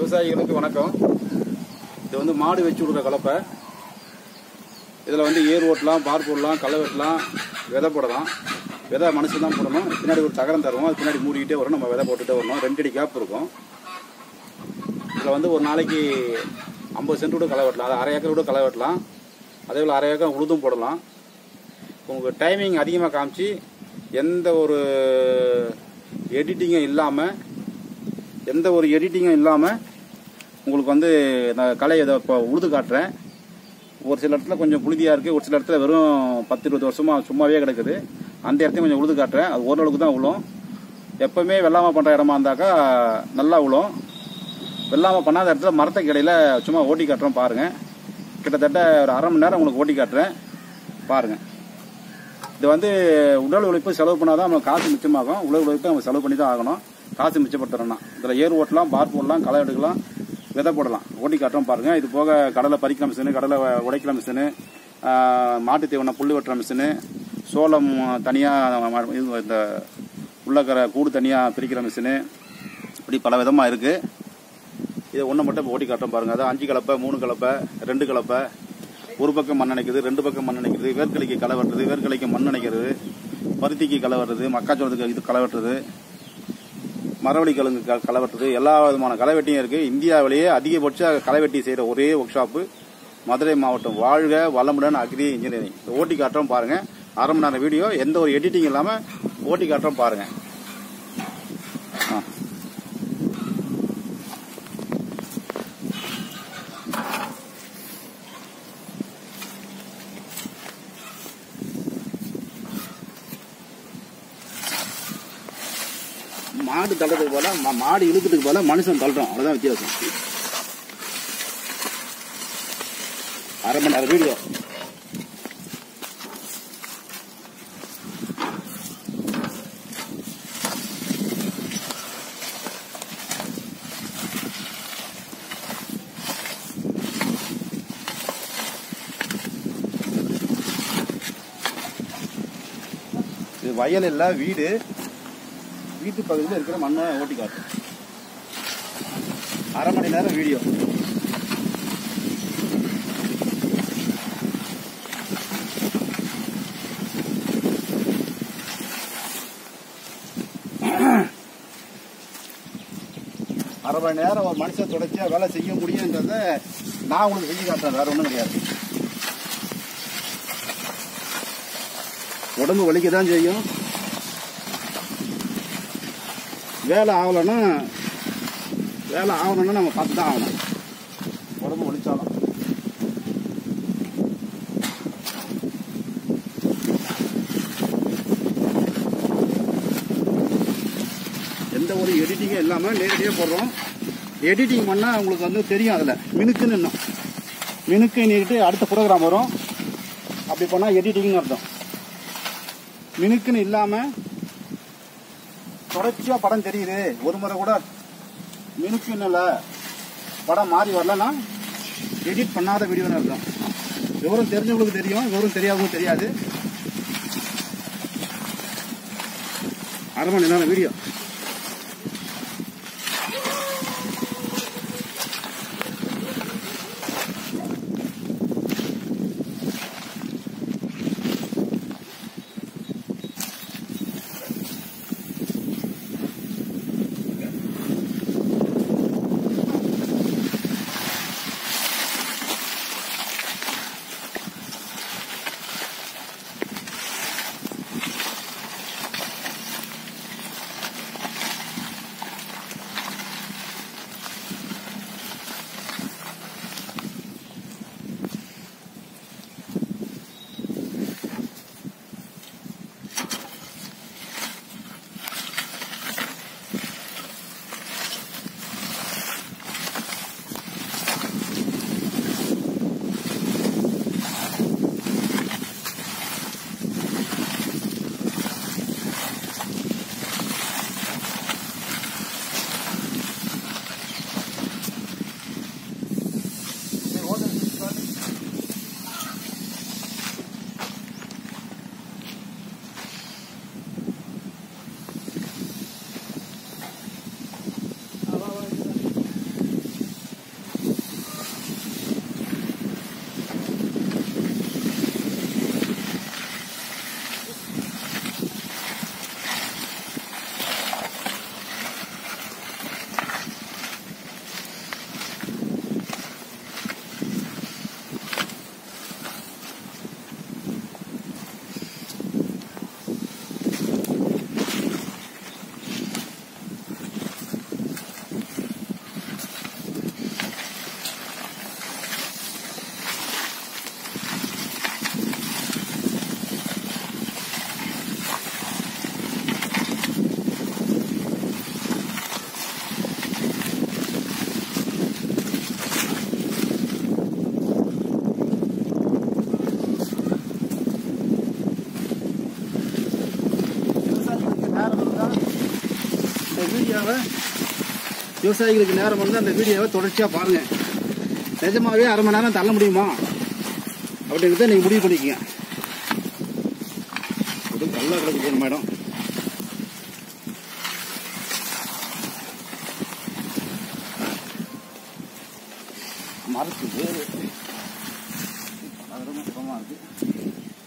விவசாயிகளுக்கு வணக்கம் இது வந்து மாடு வச்சு விடுற கலப்பை இதில் வந்து ஏர் ஓட்டலாம் பார் போடலாம் களை வெட்டலாம் விதை போடலாம் விதை மனுஷன் தான் போடணும் பின்னாடி ஒரு தகரம் தருவோம் அது பின்னாடி மூடிக்கிட்டே வரும் நம்ம விதை போட்டுட்டே வரணும் ரெண்டு அடி கேப் இருக்கும் இதில் வந்து ஒரு நாளைக்கு ஐம்பது சென்ட் கூட களை வெட்டலாம் அது அரை ஏக்கர் கூட களை வெட்டலாம் அதே போல் அரை ஏக்கர் உழுதும் போடலாம் உங்களுக்கு டைமிங் அதிகமாக காமிச்சு எந்த ஒரு எடிட்டிங்கும் இல்லாமல் எந்த ஒரு எடிட்டிங்கும் இல்லாமல் உங்களுக்கு வந்து நான் கலை இதை இப்போ உழுது காட்டுறேன் ஒரு சில இடத்துல கொஞ்சம் புழுதியாக இருக்குது ஒரு சில இடத்துல வெறும் பத்து இருபது வருஷமாக சும்மாவே கிடக்குது அந்த இடத்தையும் கொஞ்சம் உழுது காட்டுறேன் அது ஓரளவுக்கு தான் விழும் எப்போவுமே வெள்ளாமை பண்ணுற இடமா இருந்தாக்கா நல்லா விழும் வெள்ளாமை பண்ணாத இடத்துல மரத்துக்கு இடையில சும்மா ஓட்டி காட்டுறோம் பாருங்கள் கிட்டத்தட்ட ஒரு அரை மணி நேரம் உங்களுக்கு ஓட்டி காட்டுறேன் பாருங்கள் இது வந்து உடல் உழைப்பு செலவு பண்ணாதான் நமக்கு காசு மிச்சமாகும் உடல் உழைப்பு நம்ம செலவு பண்ணி தான் ஆகணும் காசு மிச்சப்படுத்துறோம்னா இதில் ஏர் ஓட்டலாம் பார் போடலாம் களை எடுக்கலாம் விதை போடலாம் ஓட்டி காட்டுறோம் பாருங்க இது போக கடலை பறிக்கிற மிஷினு கடலை உடைக்கிற மிஷினு மாட்டு தீவன புல் வெட்டுற மிஷினு சோளம் தனியாக இந்த உள்ளக்கரை கூடு தனியாக பிரிக்கிற மிஷினு இப்படி பல விதமாக இருக்குது இதை ஒன்றை மட்டும் இப்போ ஓட்டி காட்டுறோம் பாருங்க அதான் அஞ்சு கலப்பை மூணு கலப்பை ரெண்டு கலப்பை ஒரு பக்கம் மண் அணைக்குது ரெண்டு பக்கம் மண் அணைக்குது வேர்க்கலைக்கு களை வெட்டுறது வேர்க்கலைக்கு மண் அணைக்கிறது பருத்திக்கு களை வெட்டுறது மக்காச்சோளத்துக்கு இது களை வெட்டுறது மரவள்ளி கிழங்கு க- களை வெட்டுறது எல்லா விதமான களை வெட்டியும் இருக்கு இந்தியாவிலேயே அதிகபட்ச களை வெட்டி செய்யற ஒரே ஒர்க் ஷாப்பு மதுரை மாவட்டம் வாழ்க வளமுடன் அக்ரி இன்ஜினியரிங் இதை ஓட்டி காட்டுறோம் பாருங்க அரை மணி நேரம் வீடியோ எந்த ஒரு எடிட்டிங் இல்லாம ஓட்டி காட்டுறோம் பாருங்க ஆ. மாடு தள்ளுறதுக்கு போல மா- மாடு இழுக்கிறதுக்கு போல மனுஷன் தள்ளுறோம் அவ்வளவுதான் வித்தியாசம் அரை மணி நேரம் வீடியோ இது வயல் இல்ல வீடு வீட்டு பகுதியில் இருக்கிற மண்ணை ஓட்டி காட்டும் அரை மணி நேரம் வீடியோ அரை மணி நேரம் ஒரு மனுஷன் தொடர்ச்சியா வேலை செய்ய முடியுன்றத நான் உங்களுக்கு செஞ்சு காட்டுறேன் வேற ஒன்றும் கிடையாது உடம்பு வலிக்க தான் செய்யும் வேலை ஆகலைன்னா வேலை ஆகணும்னா நம்ம பார்த்து தான் ஆகணும் உடம்பு ஒழிச்சாலும் எந்த ஒரு எடிட்டிங்கும் இல்லாமல் நேரடியாக போடுறோம் எடிட்டிங் பண்ணால் உங்களுக்கு வந்து தெரியும் அதில் மினுக்குன்னு இன்னும் மினுக்கு நீட்டு அடுத்த ப்ரோக்ராம் வரும் அப்படி பண்ணால் எடிட்டிங்னு அர்த்தம் மினுக்குன்னு இல்லாமல் தொடர்ச்சியா படம் தெரியுது ஒரு முறை கூட மினுக்குன்னு இல்ல படம் மாறி வரலன்னா எடிட் பண்ணாத வீடியோன்னு இருக்கும் விவரம் தெரிஞ்சவங்களுக்கு தெரியும் விவரம் தெரியாதவங்களுக்கு தெரியாது அரை மணி நேரம் வீடியோ அதனால விவசாயிகளுக்கு நேரம் வந்து அந்த வீடியோவை தொடர்ச்சியாக பாருங்க நிஜமாவே அரை மணி நேரம் தள்ள முடியுமா அப்படிங்கிறத நீங்கள் முடிவு பண்ணிக்கங்க இது கல்லா கிடக்கு நம்ம இடம் மரத்து வேறு பலவிதமா சுகமா இருக்கு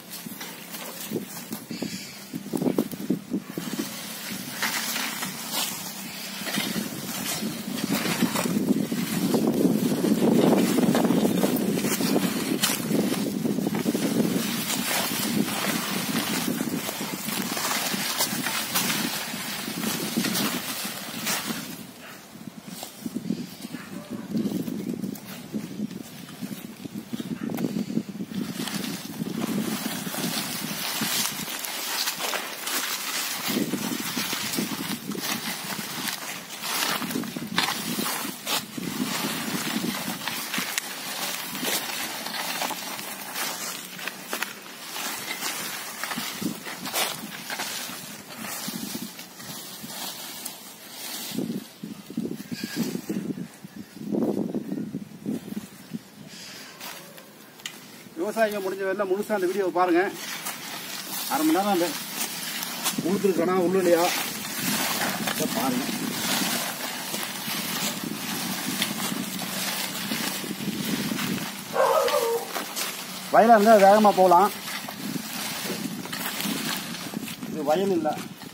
விவசாயிங்க முடிஞ்ச வேலை முழுசா அந்த வீடியோவை பாருங்க அரை மணி நேரம் அந்த உளுத்துருக்கானா உள்ளலையா இதை பாருங்க வயலாக இருந்தால் வேகமாக போகலாம் இது வயல் இல்லை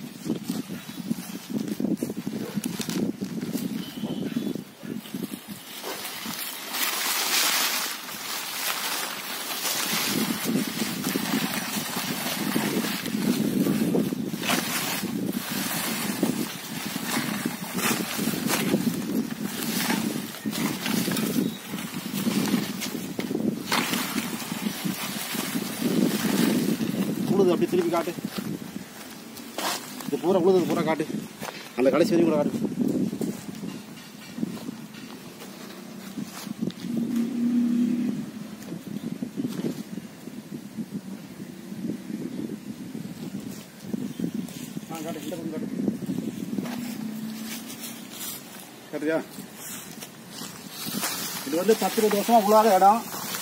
உழுது அப்படி திருப்பி காட்டு இது பூரா உழுது பூரா காட்டு அந்த கடைசி வரையும் கூட காட்டு ஆ, காட்டு, இந்த பக்கம் காட்டு. காட்டுறியா இது வந்து பத்து இருபது வருஷமா உழாத இடம்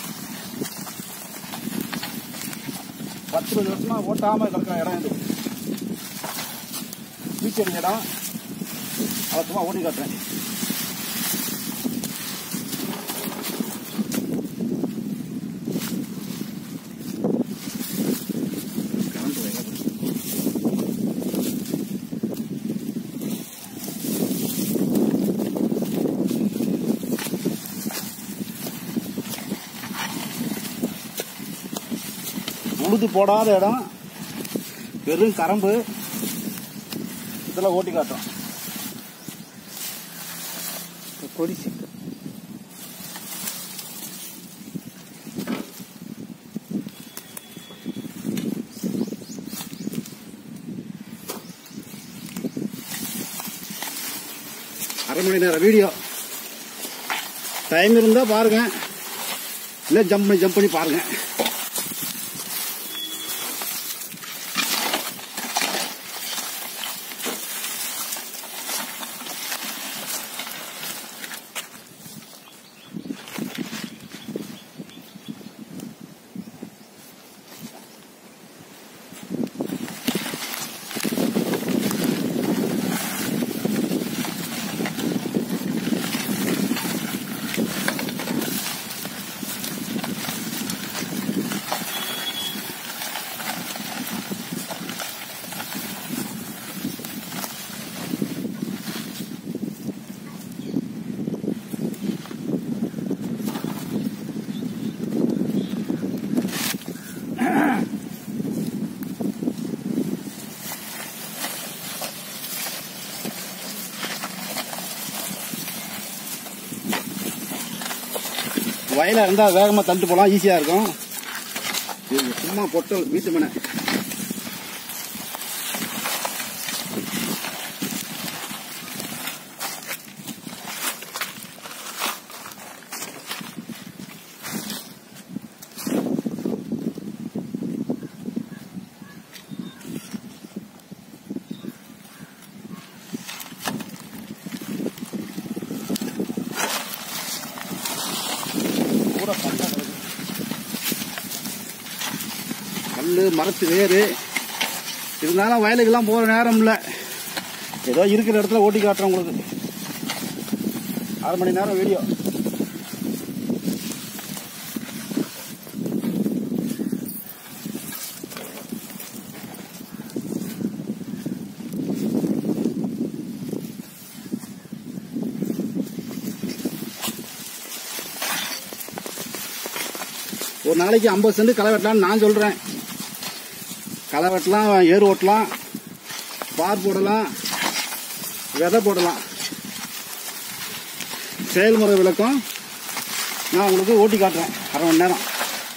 பத்து இருபது வருஷமா ஓட்டாம கிடக்கிற இடம் இது பீச்சடி இடம் அதை சும்மா ஓட்டி காட்டுறேன் கரண்ட் வயலா உழுது போடாத இடம் வெறும் கரம்பு இதெல்லாம் ஓட்டி காட்டும் கொடி சிக்கு அரை மணி நேரம் வீடியோ டைம் இருந்தால் பாருங்க இல்லை ஜம்ப் பண்ணி ஜம்ப் பண்ணி பாருங்க வயலாக இருந்தால் வேகமாக தள்ளிட்டு போகலாம் ஈஸியாக இருக்கும் இது சும்மா பொட்டல் வீட்டு மனை பூரா கல்லா கிடக்கு கல் மரத்து வேறு இருந்தாலும் வயலுக்கெல்லாம் போகிற நேரம் இல்லை ஏதோ இருக்கிற இடத்துல ஓட்டி காட்டுறேன் உங்களுக்கு அரை மணி நேரம் வீடியோ ஒரு நாளைக்கு ஐம்பது சென்ட் களை வெட்டலாம்னு நான் சொல்கிறேன் களை வெட்டலாம் ஏர் ஓட்டலாம் பார் போடலாம் விதை போடலாம் செயல்முறை விளக்கம் நான் உங்களுக்கு ஓட்டி காட்டுறேன் அரை மணி நேரம்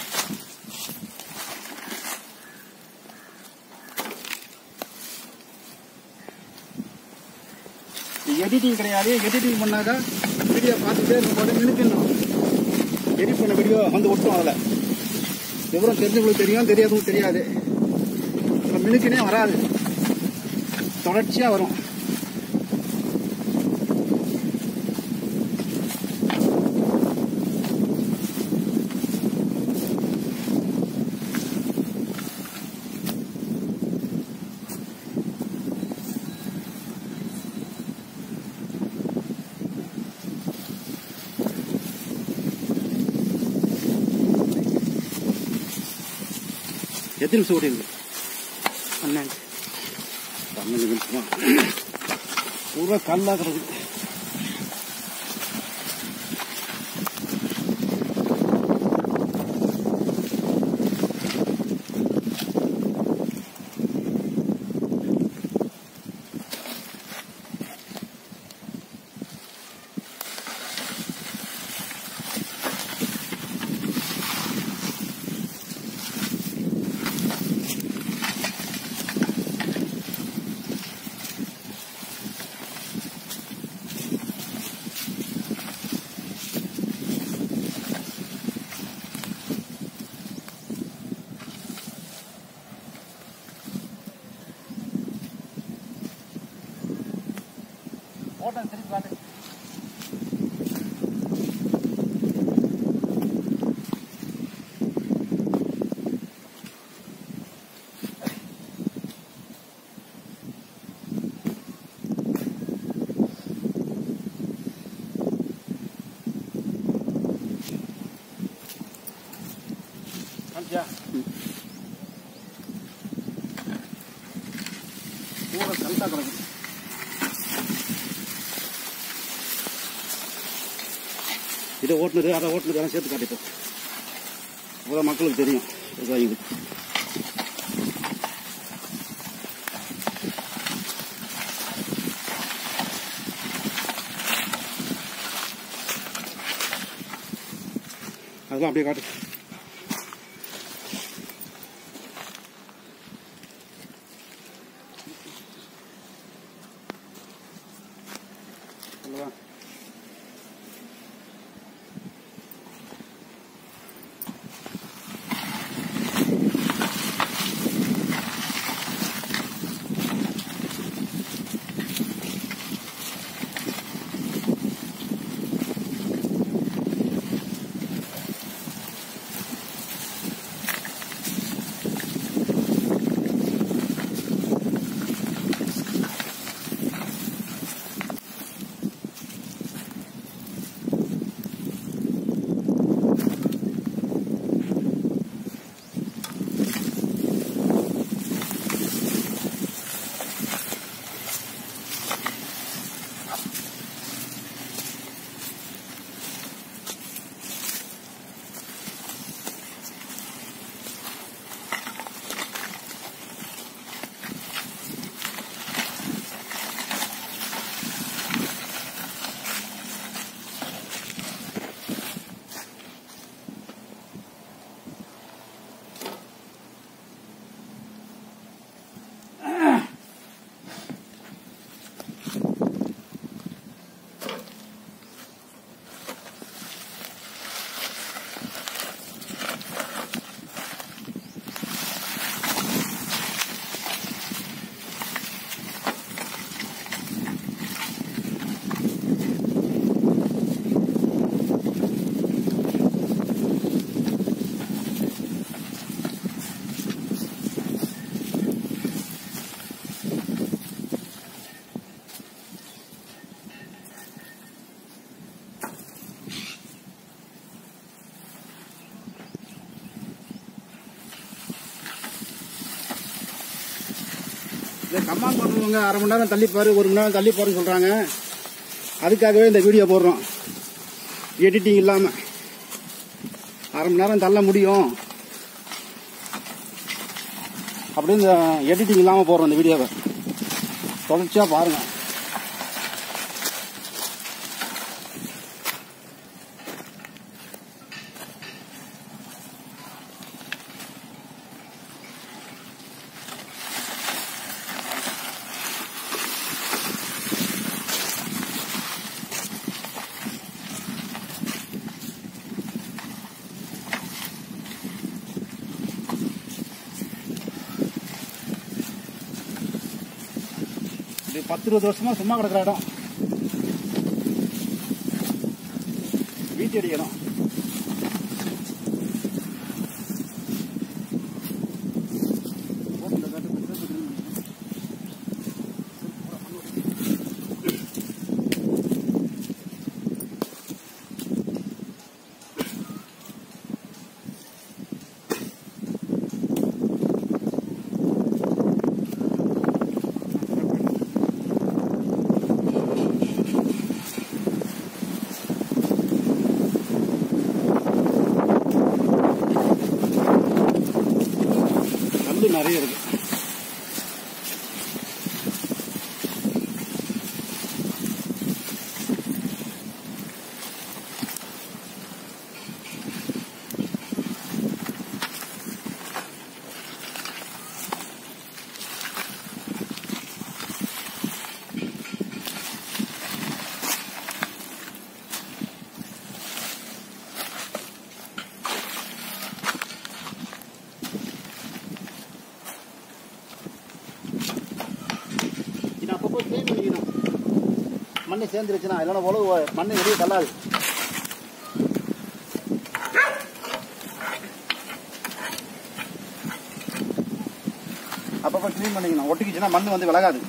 எடிட்டிங் கிடையாது எடிட்டிங் பண்ணாக்கா வீடியோ பார்த்துட்டே இருக்கும்போது நினைக்கணும் எடிட் பண்ண வீடியோ வந்து ஒட்டும் அதில் விவரம் தெரிஞ்சவங்களுக்கு தெரியும் தெரியாதவங்களுக்கு தெரியாது இப்போ மினுக்குனே வராது தொடர்ச்சியாக வரும் எத்தனை நிமிஷம் ஓடி இருக்கு பன்னெண்டு பன்னெண்டு நிமிஷமா பூரா கல்லா கிடக்குது ஓட்டம் திருப்பி காட்டு காமிச்சியா? பூரா கல்லா கிடக்குது இதை ஓட்டுனது அதை ஓட்டுனது எல்லாம் சேர்த்து காட்டிப்போம் அப்போதான் மக்களுக்கு தெரியும் விவசாயிகளுக்கு அதெல்லாம் அப்படியே காட்டு அல்லவா இந்த கமாண்ட் பண்ணுறவங்க அரை மணி நேரம் தள்ளிப்பாரு ஒரு மணி நேரம் தள்ளிப்பாருன்னு சொல்கிறாங்க அதுக்காகவே இந்த வீடியோ போடுறோம் எடிட்டிங் இல்லாமல் அரை மணி நேரம் தள்ள முடியும் அப்படின்னு எடிட்டிங் இல்லாமல் போடுறோம் இந்த வீடியோவை தொடர்ச்சியாக பாருங்கள் இது பத்து இருபது வருஷமா சும்மா கிடக்குற இடம் வீட்டடி இடம் கல் நிறைய இருக்கு இது அப்பப்போ க்ளீன் பண்ணிக்கணும் மண்ணு சேர்ந்துருச்சுன்னா இல்லைன்னா உழவு மண்ணு வெளியே தள்ளாது அப்பப்போ க்ளீன் பண்ணிக்கணும் ஒட்டிக்கிச்சுன்னா மண்ணு வந்து விலகாது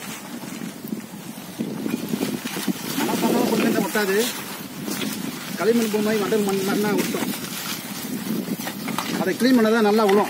மணம் பண்ணாலும் கொஞ்சம் ஒட்டாது களிமண் பூமாய் மண்டல் மண் மண்ணா ஒட்டும் அதை க்ளீன் பண்ணதான் நல்லா விழும்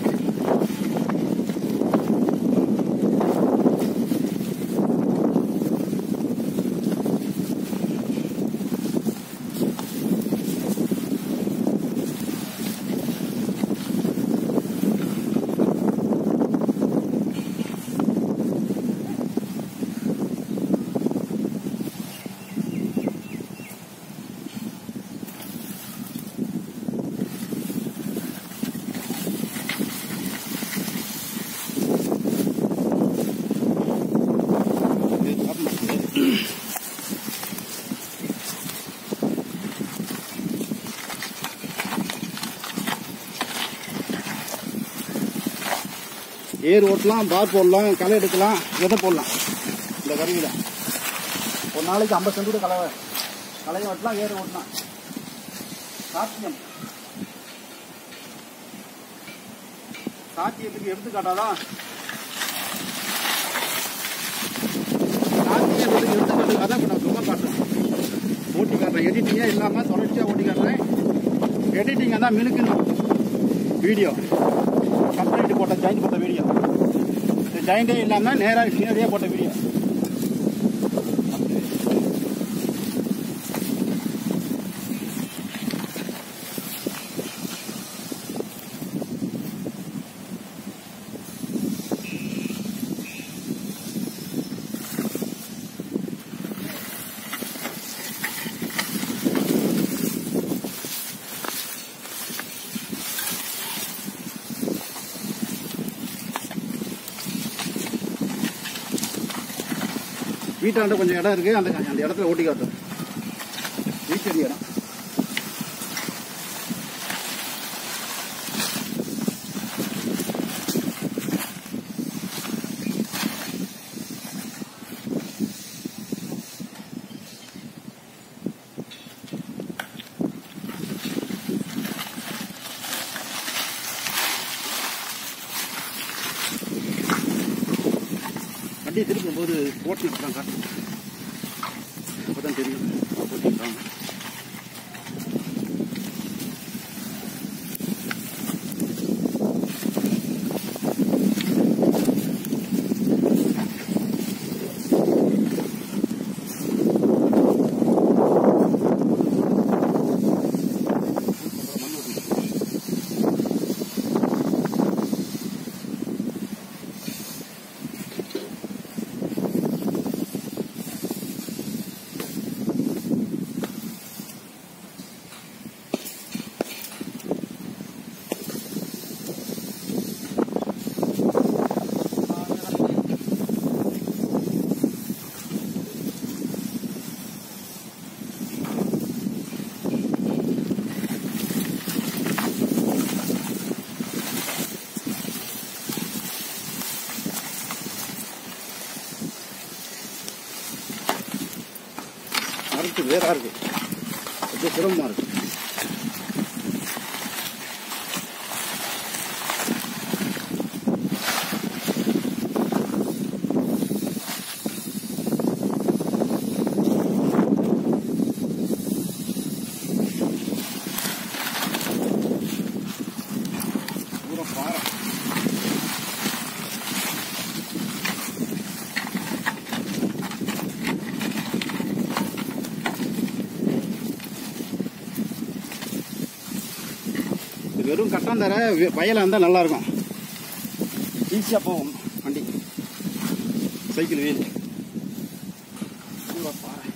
ஏர் ஓட்டலாம் பார் போடலாம் களை எடுக்கலாம் எதை போடலாம் இந்த கருவியில் ஒரு நாளைக்கு ஐம்பது சென்ட் கூட களை களையும் வெட்டலாம் ஏர் ஓட்டலாம் சாத்தியம் சாத்தியத்துக்கு எடுத்துக்காட்டாதான் சாத்தியத்துக்கு எடுத்துக்காட்டுக்காக தான் இப்போ நான் சும்மா காட்டுறேன் ஓட்டி காட்டுறேன் எடிட்டிங்கே இல்லாமல் தொடர்ச்சியாக ஓட்டி காட்டுறேன் எடிட்டிங்கை தான் மினுக்கணும் வீடியோ கம்ப்ளீட் போட்ட ஜாயின் போட்ட வீடியோ இந்த ஜாயிண்டே இல்லாமல் நேராக நேரடியாக போட்ட வீடியோ வீட்டாண்ட கொஞ்சம் இடம் இருக்கு அந்த அந்த இடத்துல ஓட்டி காட்டும் வீட்டடி இடம் வண்டியை திருப்பும் போது ஓட்டிட்டு தான் காட்டும் அப்பதான் தெரியும் ஓட்டிட்டாங்க வேறா இருக்கு ரொம்ப சிரமமா இருக்கு பூரா பாறை இது வெறும் கட்டாந்தர வயலாக இருந்தால் நல்லா இருக்கும் ஈஸியாக போகும் வண்டி சைக்கிள் வீல் பூரா பாறை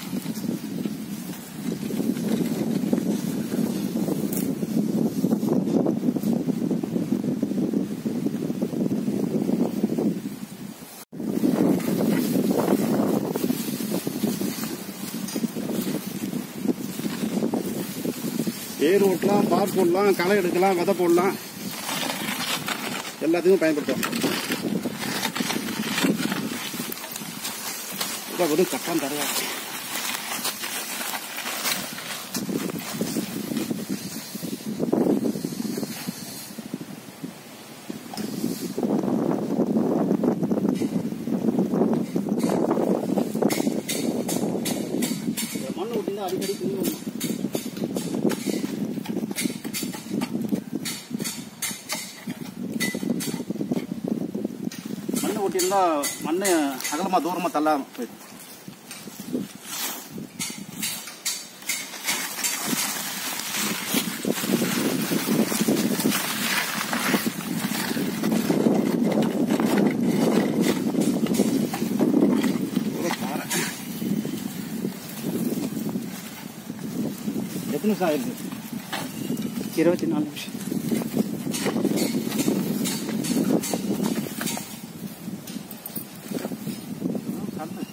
ஏர் ஓட்டலாம் பார் போடலாம் களை எடுக்கலாம் விதை போடலாம் எல்லாத்துக்கும் பயன்படுத்தும் இதான் வெறும் கட்டான் தரையா இருக்கு. இந்த மண்ணை விட்டீங்கன்னா அடிக்கடி துணி வரணும் மண்ணை ஒட்டியிருந்தா மண்ணு அகலமா தூரமா தள்ளாம போயிடும் ஒரு பாறை. எத்தனை நிமிஷம் ஆயிருக்கு இருபத்தி நாலு நிமிஷம் கண்ணு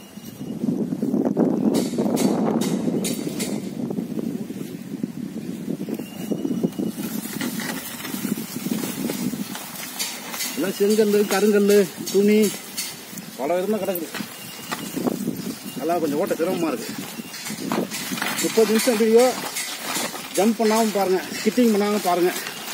எல்லாம் செங்கல் கருங்கல் துணி பல விதமாக கிடக்குது அதெல்லாம் கொஞ்சம் ஓட்ட சிரமமாக இருக்கு முப்பது நிமிஷம் வீடியோ ஜம்ப் பண்ணாமல் பாருங்க ஸ்கிட்டிங் பண்ணாமல் பாருங்க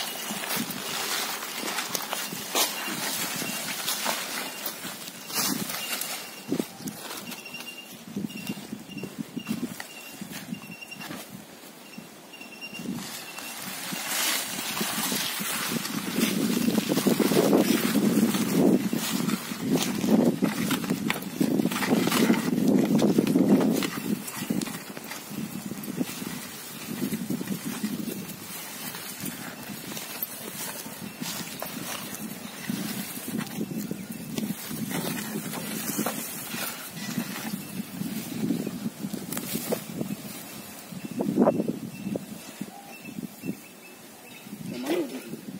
இந்த மண் ஊத்திட்டு.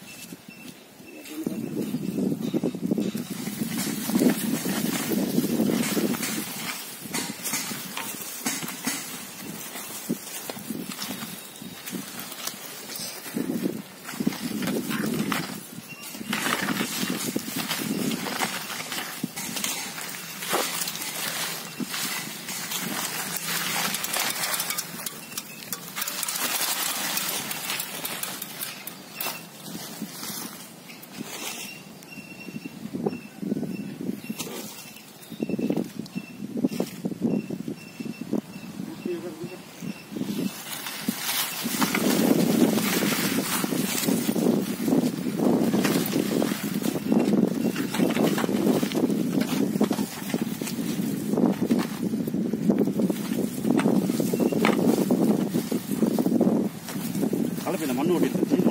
கலப்பையில மண் ஓட்டிட்டு இருக்கு.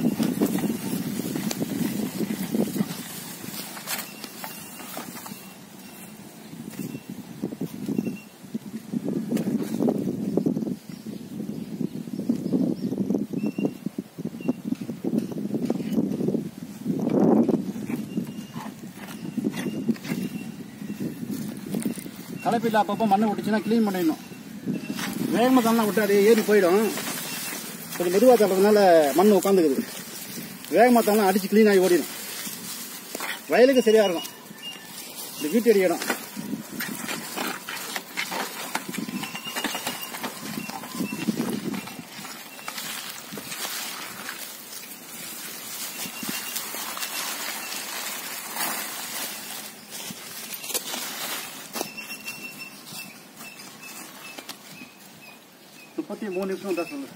கலப்பையில் அப்பப்போ மண்ணை விட்டுச்சுன்னா க்ளீன் பண்ணிடணும் வேகமாக தண்ணா விட்டு அப்படியே ஏறி போயிடும் கொஞ்சம் மெதுவாக தள்ளுறதுனால மண் உட்காந்துக்குது வேகமாக தண்ணா அடிச்சு க்ளீன் ஆகி ஓடிடும் வயலுக்கு சரியா இருக்கும் இந்த வீட்டு அடி இடம் கடைசி மூணு நிமிஷம் வந்தா சொல்லு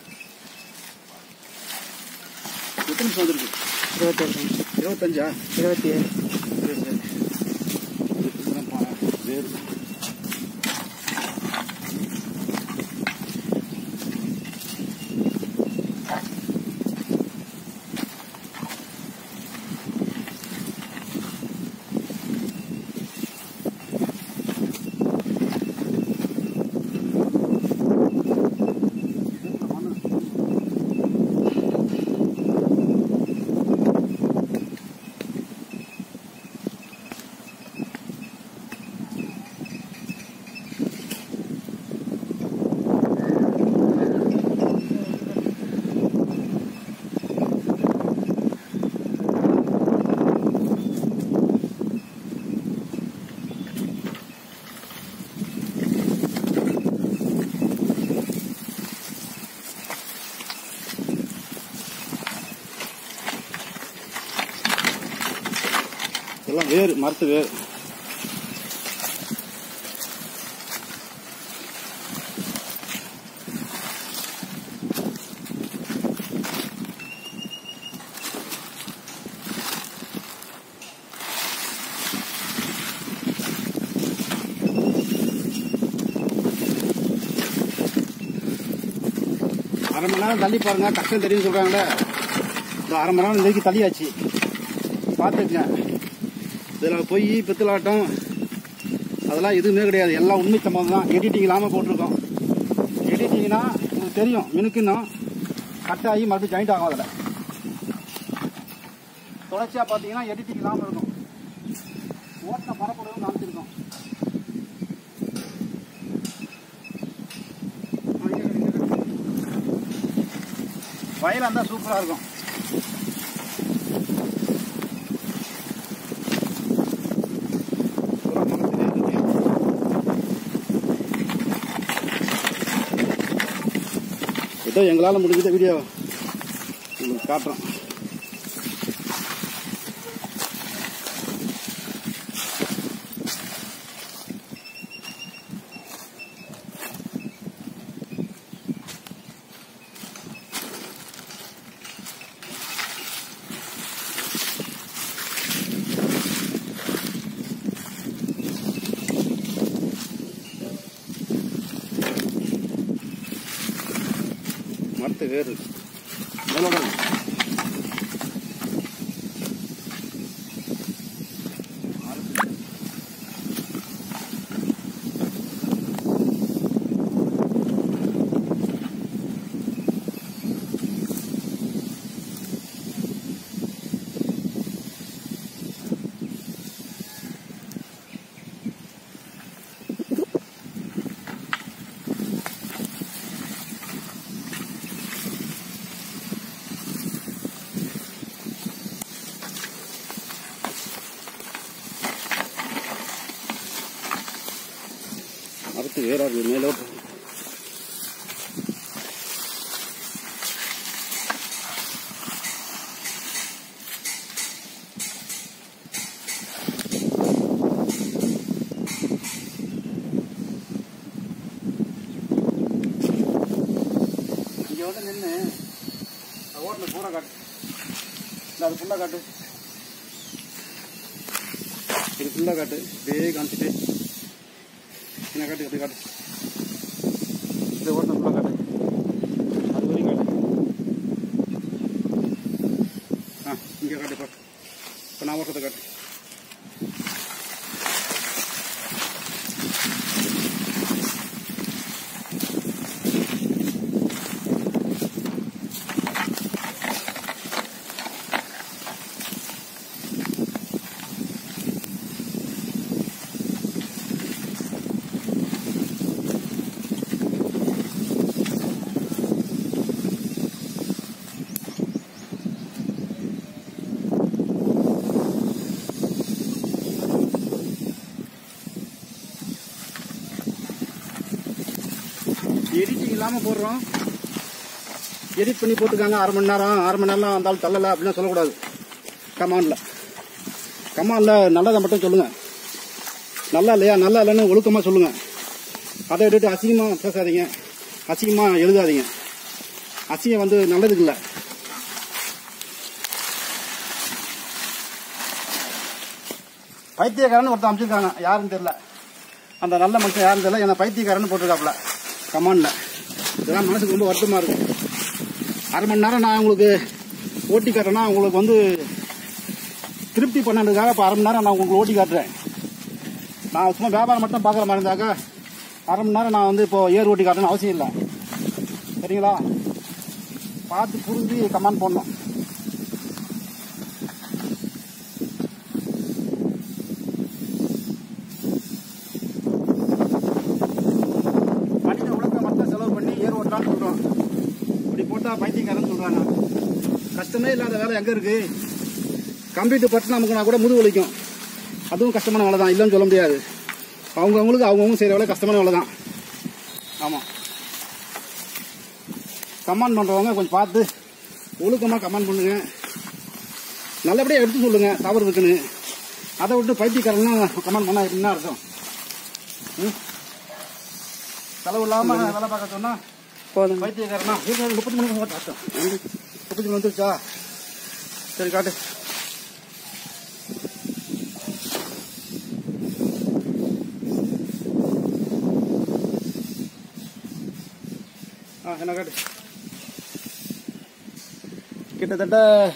எத்தனை நிமிஷம் வந்துருக்கு இருபத்தேழு இருபத்தஞ்சா இருபத்தி ஏழு சரி சரி இப்படிதான் போனேன். வேறு இதெல்லாம் வேறு மரத்து வேறு அரை மணி நேரம் தள்ளி பாருங்க கஷ்டம் தெரியும் சொல்றாங்களே இந்த அரை மணி நேரம் நெருக்கி தள்ளியாச்சு பார்த்துக்கங்க இதில் பொய் பித்தலாட்டம் அதெல்லாம் எதுவுமே கிடையாது எல்லாம் உண்மை சம்பவம் தான் எடிட்டிங் இல்லாமல் போட்டிருக்கோம் எடிட்டிங்னா உங்களுக்கு தெரியும் மினுக்குன்னா கட் ஆகி மறுபடியும் ஜாயிண்ட் ஆகும் அதில் தொடர்ச்சியாக பார்த்தீங்கன்னா எடிட்டிங் இல்லாமல் இருக்கும் ஓட்ட பரப்படவும் காமிச்சிருக்கோம் வயலாக இருந்தால் சூப்பராக இருக்கும் பூரா மரத்திலே இருக்கு. ஏதோ எங்களால் முடிஞ்ச வீடியோ உங்களுக்கு காட்டுறோம் மரத்து வேறு எவ்வளோ மரத்து வேறா இருக்குது மேலே இங்கே வந்து நின்று ஓட்டில் பூரா காட்டு இல்லை அது ஃபுல்லாக காட்டு இது ஃபுல்லாக காட்டு இப்படியே காமிச்சிட்டு என்ன காட்டு அப்படி காட்டு இந்த ஓட்டில் ஃபுல்லாக காட்டு அது வரையும் காட்டு ஆ இங்கே காட்டு இப்போ இப்போ நான் ஓட்டத்தை காட்டு எடிட்டிங் இல்லாமல் போடுறோம் எடிட் பண்ணி போட்டுக்காங்க அரை மணி நேரம் அரை மணி நேரம் வந்தாலும் தள்ளலை அப்படின்னு சொல்லக்கூடாது கமாண்டில் கமாண்டில் நல்லதை மட்டும் சொல்லுங்கள் நல்லா இல்லையா நல்லா இல்லைன்னு ஒழுக்கமாக சொல்லுங்கள் அதை எடுத்து அசிங்கமாக பேசாதீங்க அசிங்கமாக எழுதாதீங்க அசிங்கம் வந்து நல்லதுக்கு இல்லை பைத்தியக்காரன் ஒருத்தன் அமைச்சிருக்காங்க யாருன்னு தெரியல அந்த நல்ல மனுஷன் யாருன்னு தெரியல என்ன பைத்தியக்காரன் போட்டிருக்காப்புல கமாண்டில் இதெல்லாம் மனசுக்கு ரொம்ப வருத்தமாக இருக்கு அரை மணி நேரம் நான் உங்களுக்கு ஓட்டி காட்டுறேன்னா உங்களுக்கு வந்து திருப்தி பண்ணதுக்காக இப்போ அரை மணி நேரம் நான் உங்களுக்கு ஓட்டி காட்டுறேன் நான் சும்மா வியாபாரம் மட்டும் பார்க்குற மாதிரி இருந்தாக்கா அரை மணி நேரம் நான் வந்து இப்போ ஏர் ஓட்டி காட்டணும்னு அவசியம் இல்லை சரிங்களா பார்த்து புரிஞ்சு கமெண்ட் பண்ணணும் மனித உலகத்தை மட்டும் செலவு பண்ணி ஏர் ஓட்டலாம்னு சொல்கிறோம் இப்படி போட்டால் பைத்தியக்காரன்னு சொல்கிறாங்க கஷ்டமே இல்லாத வேலை எங்கே இருக்கு கம்ப்யூட்டர் பட்டு நமக்கு கூட முதுகு வலிக்கும் அதுவும் கஷ்டமான வேலை தான் இல்லைன்னு சொல்ல முடியாது அவங்கவுங்களுக்கு அவங்கவுங்க செய்கிற வேலை கஷ்டமான வேலை தான் ஆமாம் கமெண்ட் பண்ணுறவங்க கொஞ்சம் பார்த்து ஒழுக்கமாக கமெண்ட் பண்ணுங்க நல்லபடியாக எடுத்து சொல்லுங்க தவறு இருக்குன்னு அதை விட்டு பைத்தியக்காரன்லாம் கமெண்ட் பண்ணால் என்ன அர்த்தம் ம்? செலவு இல்லாமல் வேலை பார்க்க சொன்னா போதும் பைத்தியக்காரனா வீட்டில் முப்பத்தி மூணு மணி அர்த்தம் முப்பத்தி மூணு வந்துருச்சா சரி காட்டு ஆ என்ன காட்டு கிட்டத்தட்ட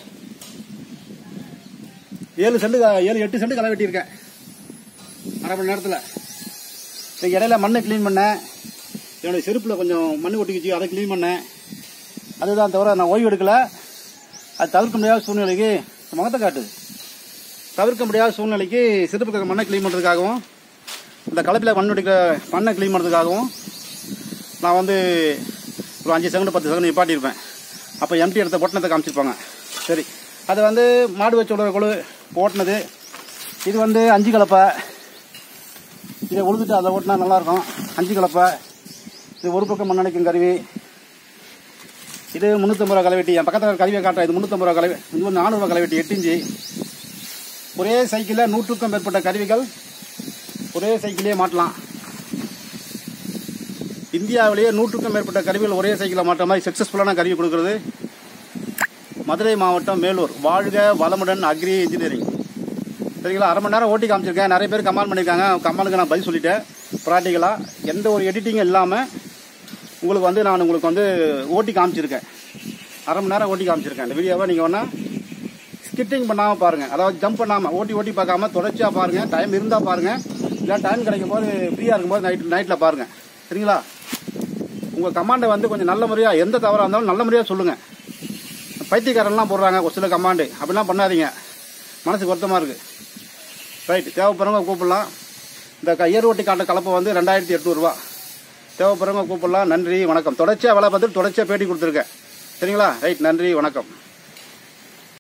ஏழு செண்டு க- ஏழு எட்டு செண்டு களை வெட்டியிருக்கேன் அரை மணி நேரத்தில் இந்த இடையில மண்ணை க்ளீன் பண்ணேன் என்னுடைய செருப்பில் கொஞ்சம் மண் ஒட்டிக்கிச்சு அதை க்ளீன் பண்ணேன் அதுதான் தவிர நான் ஓய்வு எடுக்கல அது தவிர்க்க முடியாத சூழ்நிலைக்கு முகத்தை காட்டு தவிர்க்க முடியாத சூழ்நிலைக்கு செருப்புக்கு இருக்க மண்ணை க்ளீன் பண்ணுறதுக்காகவும் இந்த கலப்பில் மண் ஒட்டிக்க மண்ணை க்ளீன் பண்ணுறதுக்காகவும் நான் வந்து ஒரு அஞ்சு செகண்ட் பத்து செகண்ட் நிப்பாட்டியிருப்பேன் அப்போ எம்டி எடுத்த பொட்டணத்தை காமிச்சிருப்பாங்க சரி அது வந்து மாடு வச்சு விடுற கொழு ஓட்டினது இது வந்து அஞ்சு கலப்பை இதை உழுதுட்டு அதை ஓட்டினா நல்லாயிருக்கும் அஞ்சு கலப்பை இது ஒரு பக்கம் மண்ணடைக்கும் கருவி இது முந்நூற்றம்பது ரூபா களைவெட்டி என் பக்கத்தில் கருவியை காட்டுறேன் இது முந்நூற்றம்பது ரூபா கலை இது வந்து நானூறுரூவா களைவெட்டி எட்டு இன்ச்சு ஒரே சைக்கிளில் நூற்றுக்கும் மேற்பட்ட கருவிகள் ஒரே சைக்கிளே மாட்டலாம் இந்தியாவிலேயே நூற்றுக்கும் மேற்பட்ட கருவிகள் ஒரே சைக்கிளில் மாட்டுற மாதிரி சக்ஸஸ்ஃபுல்லான கருவி கொடுக்குறது மதுரை மாவட்டம் மேலூர் வாழ்க வளமுடன் அக்ரி இன்ஜினியரிங் சரிங்களா அரை மணி நேரம் ஓட்டி காமிச்சிருக்கேன் நிறைய பேர் கமெண்ட் பண்ணியிருக்காங்க கமெண்ட்டுக்கு நான் பதில் சொல்லிட்டேன் ப்ராக்டிக்கலாக எந்த ஒரு எடிட்டிங்கும் இல்லாமல் உங்களுக்கு வந்து நான் உங்களுக்கு வந்து ஓட்டி காமிச்சிருக்கேன் அரை மணி நேரம் ஓட்டி காமிச்சிருக்கேன் இந்த வீடியோவை நீங்கள் வேணால் ஸ்கிட்டிங் பண்ணாமல் பாருங்கள் அதாவது ஜம்ப் பண்ணாமல் ஓட்டி ஓட்டி பார்க்காம தொடர்ச்சியாக பாருங்கள் டைம் இருந்தால் பாருங்கள் இல்லை டைம் கிடைக்கும் போது ஃப்ரீயாக இருக்கும்போது நைட் நைட்டில் பாருங்கள் சரிங்களா உங்கள் கமாண்டை வந்து கொஞ்சம் நல்ல முறையாக எந்த தவறாக இருந்தாலும் நல்ல முறையாக சொல்லுங்கள் பைத்தியக்காரன்லாம் போடுறாங்க ஒரு சில கமாண்டு அப்படிலாம் பண்ணாதீங்க மனசுக்கு வருத்தமாக இருக்குது ரைட் தேவைப்படுறவங்க கூப்பிடலாம் இந்த க- ஏர் ஓட்டி காட்ட கலப்பை வந்து ரெண்டாயிரத்தி எட்நூறுபா தேவைப்படுறவங்க கூப்பிடலாம் நன்றி வணக்கம் தொடர்ச்சியாக வேலை பார்த்துட்டு தொடர்ச்சியாக பேட்டி கொடுத்துருக்கேன் சரிங்களா ரைட் நன்றி வணக்கம்